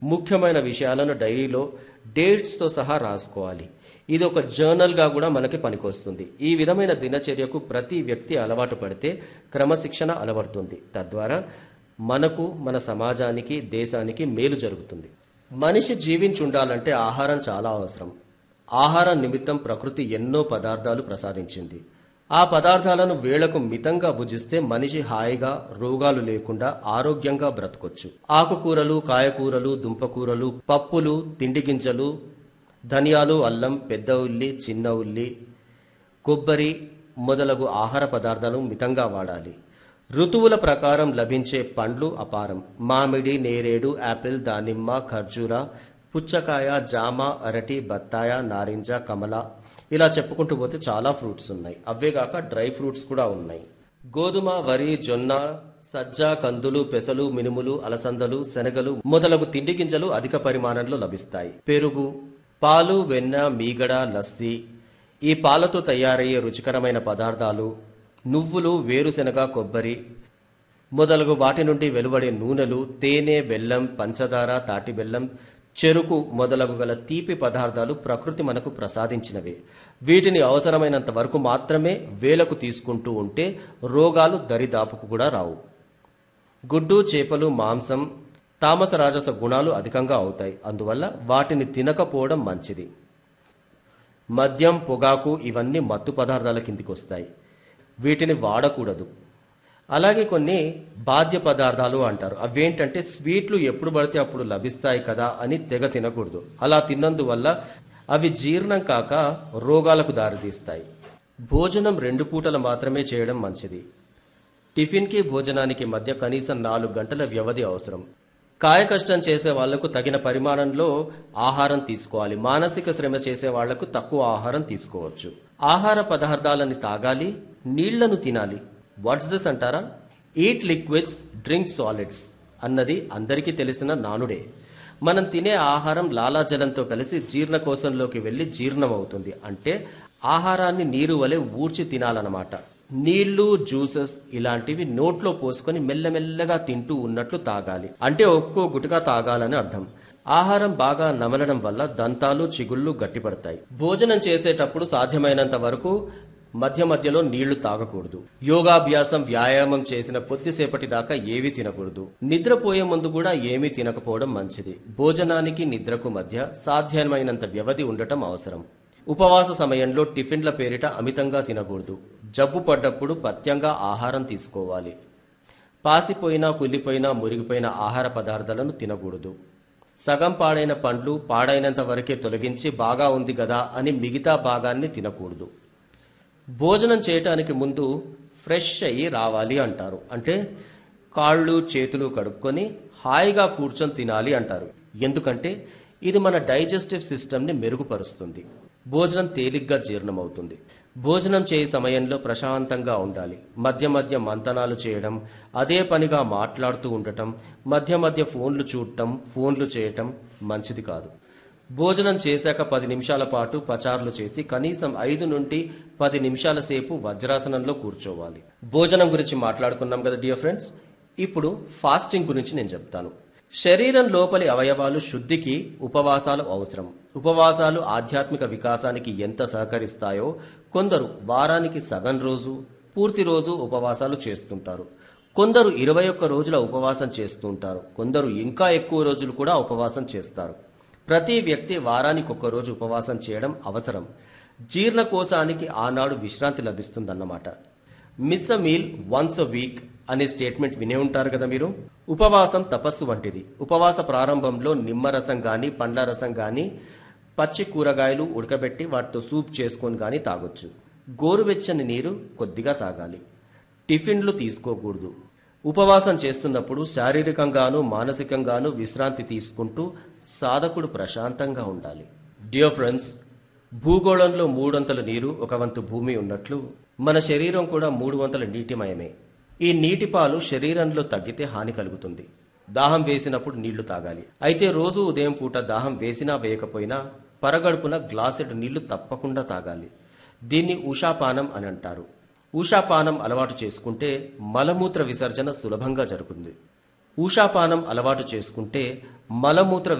ముఖ్యమైన విషయాలను డైరీలో డేట్స్తో సహా రాసుకోవాలి ఇది ఒక జర్నల్గా కూడా మనకి పనికొస్తుంది ఈ విధమైన దినచర్యకు ప్రతి వ్యక్తి అలవాటు పడితే క్రమశిక్షణ అలవడుతుంది తద్వారా మనకు మన సమాజానికి దేశానికి మేలు జరుగుతుంది మనిషి జీవించి ఉండాలంటే ఆహారం చాలా అవసరం ఆహారం నిమిత్తం ప్రకృతి ఎన్నో పదార్థాలు ప్రసాదించింది ఆ పదార్థాలను వేళకు మితంగా భుజిస్తే మనిషి హాయిగా రోగాలు లేకుండా ఆరోగ్యంగా బ్రతకొచ్చు ఆకుకూరలు కాయకూరలు దుంపకూరలు పప్పులు తిండి గింజలు ధనియాలు అల్లం పెద్ద ఉల్లి చిన్న ఉల్లి కొబ్బరి మొదలగు ఆహార పదార్థాలు మితంగా వాడాలి ఋతువుల ప్రకారం లభించే పండ్లు అపారం మామిడి నేరేడు యాపిల్ దానిమ్మ ఖర్జూర పుచ్చకాయ జామ అరటి బత్తాయ నారింజ కమల ఇలా చెప్పుకుంటూ పోతే చాలా ఫ్రూట్స్ ఉన్నాయి అవేగాక డ్రై ఫ్రూట్స్ కూడా ఉన్నాయి గోధుమ వరి జొన్న సజ్జ కందులు పెసలు మినుములు అలసందలు శనగలు మొదలగు తిండి గింజలు అధిక పరిమాణంలో లభిస్తాయి పెరుగు పాలు వెన్న మీగడ లస్సీ ఈ పాలతో తయారయ్యే రుచికరమైన పదార్థాలు నువ్వులు వేరుశెనగ కొబ్బరి మొదలగు వాటి నుండి వెలువడే నూనెలు తేనె బెల్లం పంచదార తాటి బెల్లం చెరుకు మొదలగు గల తీపి పదార్థాలు ప్రకృతి మనకు ప్రసాదించినవే వీటిని అవసరమైనంత వరకు మాత్రమే వేలకు తీసుకుంటూ ఉంటే రోగాలు దరిదాపుకు కూడా రావు గుడ్డు చేపలు మాంసం తామస రాజస గుణాలు అధికంగా అవుతాయి అందువల్ల వాటిని తినకపోవడం మంచిది మద్యం పొగాకు ఇవన్నీ మత్తు పదార్థాల కిందికి వస్తాయి వీటిని వాడకూడదు అలాగే కొన్ని బాధ్య పదార్థాలు అంటారు అవేంటంటే స్వీట్లు ఎప్పుడు పడితే అప్పుడు లభిస్తాయి కదా అని తెగ తినకూడదు అలా తిన్నందువల్ల అవి జీర్ణం కాక రోగాలకు దారితీస్తాయి భోజనం రెండు పూటలు మాత్రమే చేయడం మంచిది టిఫిన్కి భోజనానికి మధ్య కనీసం నాలుగు గంటల వ్యవధి అవసరం కాయ కష్టం చేసే వాళ్లకు తగిన పరిమాణంలో ఆహారం తీసుకోవాలి మానసిక శ్రమ చేసే వాళ్లకు తక్కువ ఆహారం తీసుకోవచ్చు ఆహార పదార్థాలని తాగాలి నీళ్లను తినాలి వాట్స్ దిస్ అంటారా ఈట్ లిక్విడ్స్ డ్రింక్ సాలిడ్స్ అన్నది అందరికీ తెలిసిన నానుడే మనం తినే ఆహారం లాలాజలంతో కలిసి జీర్ణకోశంలోకి వెళ్ళి జీర్ణమవుతుంది అంటే ఆహారాన్ని నీరు వలె ఊడ్చి తినాలన్నమాట నీళ్లు జ్యూసెస్ ఇలాంటివి నోట్లో పోసుకొని మెల్లమెల్లగా తింటూ ఉన్నట్లు తాగాలి అంటే ఒక్కో గుటగా తాగాలని అర్థం ఆహారం బాగా నమలడం వల్ల దంతాలు చిగుళ్ళు గట్టిపడతాయి భోజనం చేసేటప్పుడు సాధ్యమైనంత వరకు మధ్య మధ్యలో నీళ్లు తాగకూడదు యోగాభ్యాసం వ్యాయామం చేసిన కొద్దిసేపటి దాకా ఏవి తినకూడదు నిద్రపోయే ముందు కూడా ఏమీ తినకపోవడం మంచిది భోజనానికి నిద్రకు మధ్య సాధ్యమైనంత వ్యవధి ఉండటం అవసరం ఉపవాస సమయంలో టిఫిన్ల పేరిట అమితంగా తినకూడదు జబ్బు పడ్డప్పుడు పథ్యంగా ఆహారం తీసుకోవాలి పాసిపోయినా కులిపోయినా మురిగిపోయిన ఆహార పదార్థాలను తినకూడదు సగం పాడైన పండ్లు పాడైనంత వరకే తొలగించి బాగా ఉంది కదా అని మిగతా భాగాన్ని తినకూడదు భోజనం చేయటానికి ముందు ఫ్రెష్ అయ్యి రావాలి అంటారు అంటే కాళ్ళు చేతులు కడుక్కొని హాయిగా కూర్చొని తినాలి అంటారు ఎందుకంటే ఇది మన డైజెస్టివ్ సిస్టమ్ని మెరుగుపరుస్తుంది భోజనం తేలిగ్గా జీర్ణమవుతుంది భోజనం చేయ సమయంలో ప్రశాంతంగా ఉండాలి మధ్య మధ్య మంతనాలు చేయడం అదే పనిగా మాట్లాడుతూ ఉండటం మధ్య మధ్య ఫోన్లు చూడటం ఫోన్లు చేయటం మంచిది కాదు భోజనం చేశాక పది నిమిషాల పాటు పచారులు చేసి కనీసం ఐదు నుండి పది నిమిషాల సేపు వజ్రాసనంలో కూర్చోవాలి భోజనం గురించి మాట్లాడుకున్నాం కదా డియర్ ఫ్రెండ్స్ ఇప్పుడు ఫాస్టింగ్ గురించి నేను చెప్తాను శరీరం లోపలి అవయవాలు శుద్ధికి ఉపవాసాలు అవసరం ఉపవాసాలు ఆధ్యాత్మిక వికాసానికి ఎంత సహకరిస్తాయో కొందరు వారానికి సగం రోజు పూర్తి రోజు ఉపవాసాలు చేస్తుంటారు కొందరు ఇరవై ఒక్క రోజుల ఉపవాసం చేస్తుంటారు కొందరు ఇంకా ఎక్కువ రోజులు కూడా ఉపవాసం చేస్తారు ప్రతి వ్యక్తి వారానికి ఒక్క రోజు ఉపవాసం చేయడం అవసరం జీర్ణకోశానికి ఆనాడు విశ్రాంతి లభిస్తుందన్నమాట miss a meal once a week అనే స్టేట్మెంట్ వినే ఉంటారు కదా మీరు ఉపవాసం తపస్సు వంటిది ఉపవాస ప్రారంభంలో నిమ్మరసం గాని పండ్ల రసం గాని పచ్చి కూరగాయలు ఉడకబెట్టి వాటితో సూప్ చేసుకొని గాని తాగొచ్చు గోరువెచ్చని నీరు కొద్దిగా తాగాలి టిఫిన్లు తీసుకోకూడదు ఉపవాసం చేస్తున్నప్పుడు శారీరకంగాను మానసికంగాను విశ్రాంతి తీసుకుంటూ సాధకుడు ప్రశాంతంగా ఉండాలి డియర్ ఫ్రెండ్స్ భూగోళంలో మూడొంతల నీరు ఒక వంతు భూమి ఉన్నట్లు మన శరీరం కూడా మూడు వంతుల నీటిమయమే ఈ నీటి పాలు శరీరంలో తగ్గితే హాని కలుగుతుంది దాహం వేసినప్పుడు నీళ్లు తాగాలి అయితే రోజు ఉదయం పూట దాహం వేసినా వేయకపోయినా పరగడుపున గ్లాసెడు నీళ్లు తప్పకుండా తాగాలి దీన్ని ఉషాపానం అని అంటారు ఊషాపానం అలవాటు చేసుకుంటే మలమూత్ర విసర్జన సులభంగా జరుగుతుంది ఊషాపానం అలవాటు చేసుకుంటే మలమూత్ర